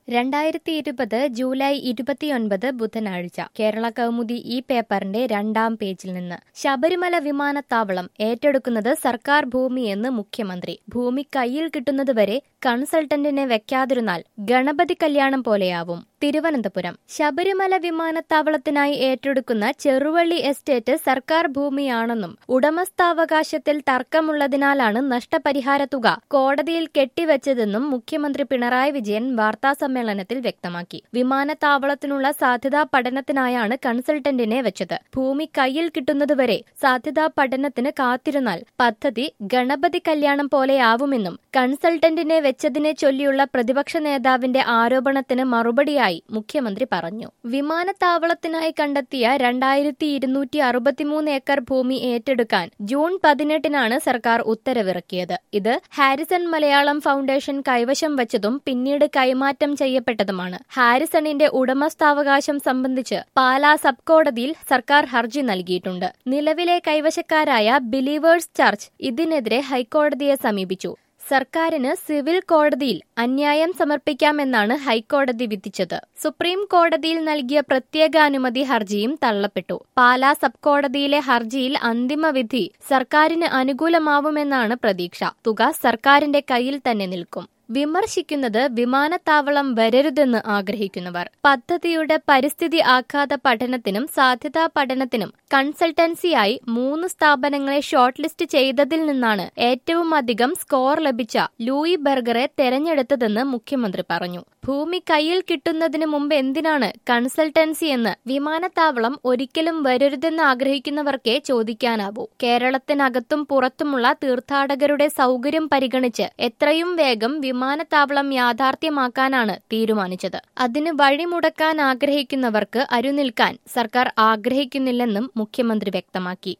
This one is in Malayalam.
രണ്ടായിരത്തി ഇരുപത് ജൂലൈ ഇരുപത്തിയൊൻപത് ബുധനാഴ്ച കേരള കൗമുദി ഈ പേപ്പറിന്റെ രണ്ടാം പേജിൽ നിന്ന് ശബരിമല വിമാനത്താവളം ഏറ്റെടുക്കുന്നത് സർക്കാർ ഭൂമിയെന്ന് മുഖ്യമന്ത്രി ഭൂമി കയ്യിൽ കിട്ടുന്നതുവരെ കൺസൾട്ടന്റിനെ വെക്കാതിരുന്നാൽ ഗണപതി കല്യാണം പോലെയാവും തിരുവനന്തപുരം ശബരിമല വിമാനത്താവളത്തിനായി ഏറ്റെടുക്കുന്ന ചെറുവള്ളി എസ്റ്റേറ്റ് സർക്കാർ ഭൂമിയാണെന്നും ഉടമസ്ഥാവകാശത്തിൽ തർക്കമുള്ളതിനാലാണ് നഷ്ടപരിഹാര തുക കോടതിയിൽ കെട്ടിവെച്ചതെന്നും മുഖ്യമന്ത്രി പിണറായി വിജയൻ വാർത്താസമ്മേളനത്തിൽ വ്യക്തമാക്കി വിമാനത്താവളത്തിനുള്ള സാധ്യതാ പഠനത്തിനായാണ് കൺസൾട്ടന്റിനെ വെച്ചത് ഭൂമി കയ്യിൽ കിട്ടുന്നതുവരെ സാധ്യതാ പഠനത്തിന് കാത്തിരുന്നാൽ പദ്ധതി ഗണപതി കല്യാണം പോലെയാവുമെന്നും കൺസൾട്ടന്റിനെ വെച്ചതിനെ ചൊല്ലിയുള്ള പ്രതിപക്ഷ നേതാവിന്റെ ആരോപണത്തിന് മറുപടിയായി മുഖ്യമന്ത്രി പറഞ്ഞു വിമാനത്താവളത്തിനായി കണ്ടെത്തിയ രണ്ടായിരത്തി ഇരുന്നൂറ്റി അറുപത്തിമൂന്ന് ഏക്കർ ഭൂമി ഏറ്റെടുക്കാൻ ജൂൺ പതിനെട്ടിനാണ് സർക്കാർ ഉത്തരവിറക്കിയത് ഇത് ഹാരിസൺ മലയാളം ഫൗണ്ടേഷൻ കൈവശം വച്ചതും പിന്നീട് കൈമാറ്റം ചെയ്യപ്പെട്ടതുമാണ് ഹാരിസണിന്റെ ഉടമസ്ഥാവകാശം സംബന്ധിച്ച് പാലാ സബ് കോടതിയിൽ സർക്കാർ ഹർജി നൽകിയിട്ടുണ്ട് നിലവിലെ കൈവശക്കാരായ ബിലീവേഴ്സ് ചർച്ച് ഇതിനെതിരെ ഹൈക്കോടതിയെ സമീപിച്ചു സർക്കാരിന് സിവിൽ കോടതിയിൽ അന്യായം സമർപ്പിക്കാമെന്നാണ് ഹൈക്കോടതി വിധിച്ചത് സുപ്രീം കോടതിയിൽ നൽകിയ പ്രത്യേക അനുമതി ഹർജിയും തള്ളപ്പെട്ടു പാലാ സബ് കോടതിയിലെ ഹർജിയിൽ അന്തിമ വിധി സർക്കാരിന് അനുകൂലമാവുമെന്നാണ് പ്രതീക്ഷ തുക സർക്കാരിന്റെ കയ്യിൽ തന്നെ നിൽക്കും വിമർശിക്കുന്നത് വിമാനത്താവളം വരരുതെന്ന് ആഗ്രഹിക്കുന്നവർ പദ്ധതിയുടെ പരിസ്ഥിതി ആഘാത പഠനത്തിനും സാധ്യതാ പഠനത്തിനും കൺസൾട്ടൻസിയായി മൂന്ന് സ്ഥാപനങ്ങളെ ഷോർട്ട് ലിസ്റ്റ് ചെയ്തതിൽ നിന്നാണ് ഏറ്റവും അധികം സ്കോർ ലഭിച്ച ലൂയി ബർഗറെ തെരഞ്ഞെടുത്തതെന്ന് മുഖ്യമന്ത്രി പറഞ്ഞു ഭൂമി കയ്യിൽ കിട്ടുന്നതിന് മുമ്പ് എന്തിനാണ് കൺസൾട്ടൻസി എന്ന് വിമാനത്താവളം ഒരിക്കലും വരരുതെന്ന് ആഗ്രഹിക്കുന്നവർക്കേ ചോദിക്കാനാവൂ കേരളത്തിനകത്തും പുറത്തുമുള്ള തീർത്ഥാടകരുടെ സൗകര്യം പരിഗണിച്ച് എത്രയും വേഗം വിമാനത്താവളം യാഥാർത്ഥ്യമാക്കാനാണ് തീരുമാനിച്ചത് അതിന് വഴിമുടക്കാൻ ആഗ്രഹിക്കുന്നവർക്ക് അരുനിൽക്കാൻ സർക്കാർ ആഗ്രഹിക്കുന്നില്ലെന്നും മുഖ്യമന്ത്രി വ്യക്തമാക്കി